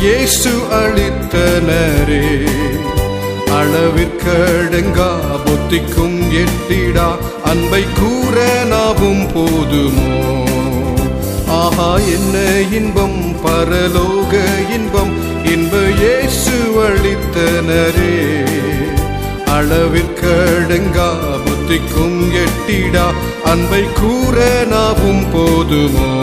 இயேசு அளித்தனரே அளவிற்கடங்கா புத்திக்கும் எட்டிடா அன்பை கூற நாவும் போதுமோ ஆஹா என்ன இன்பம் பரலோக இன்பம் இன்ப இயேசு அளித்தனரே அளவிற்கடங்கா புத்திக்கும் எட்டிடா அன்பை கூற நாவும் போதுமோ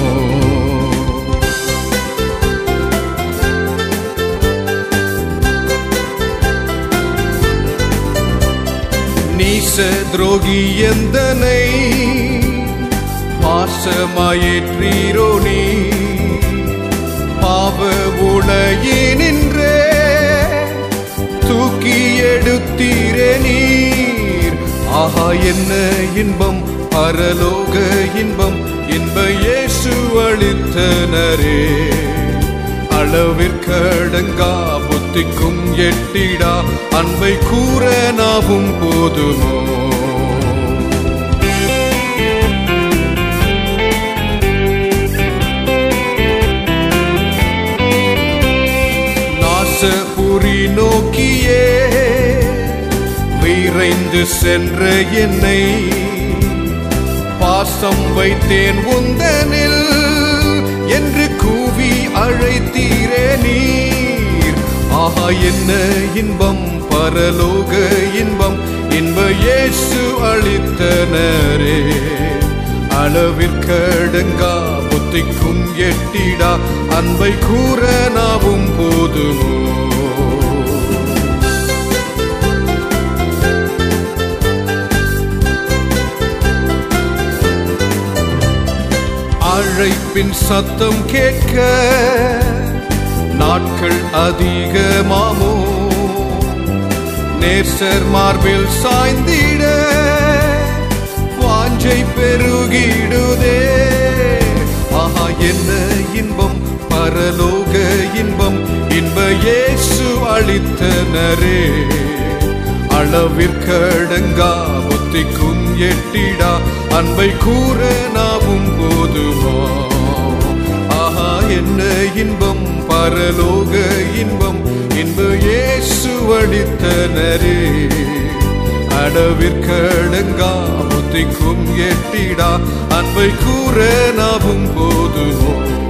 நீச துரோகி எந்தனை பாசமாயேற்றீரோ நீ பாவ உலகினின்றே தூக்கி எடுத்தீரே நீர் ஆஹா என்ன இன்பம் பரலோக இன்பம் இன்ப இயேசு அளித்தனரே அளவிற்கடங்கா புத்திக்கும் எட்டிடா அன்பை கூற நாவும் போதுமோ நாசபுரி நோக்கியே விரைந்து சென்ற என்னை பாசம் வைத்தேன் உந்தனில் என்று கூவி அழைத்தீரே நீர் ஆஹா என்ன இன்பம் பரலோக இன்பம் இன்ப இயேசு அளித்தனரே அளவிற்கடங்கா புத்திக்கும் எட்டிடா அன்பை கூற நாவும் போதுமோ அழைப்பின் சத்தம் கேட்க நாட்கள் அதிகமாமோ நேசர் மார்பில் சாய்ந்திட வாஞ்சை பெருகிடுதே ஆஹா என்ன இன்பம் பரலோக இன்பம் இன்ப இயேசு அளித்தனரே அளவிற்கடங்கா புத்திக்கும் எட்டிடா அன்பை கூற நாவும் போதுமா ஆஹா என்ன இன்பம் பரலோக இன்பம் இன்ப இயேசு அளித்தனரே அளவிற்கடங்கா புத்திக்கும் எட்டிடா அன்பை கூற நாவும் போதுமோ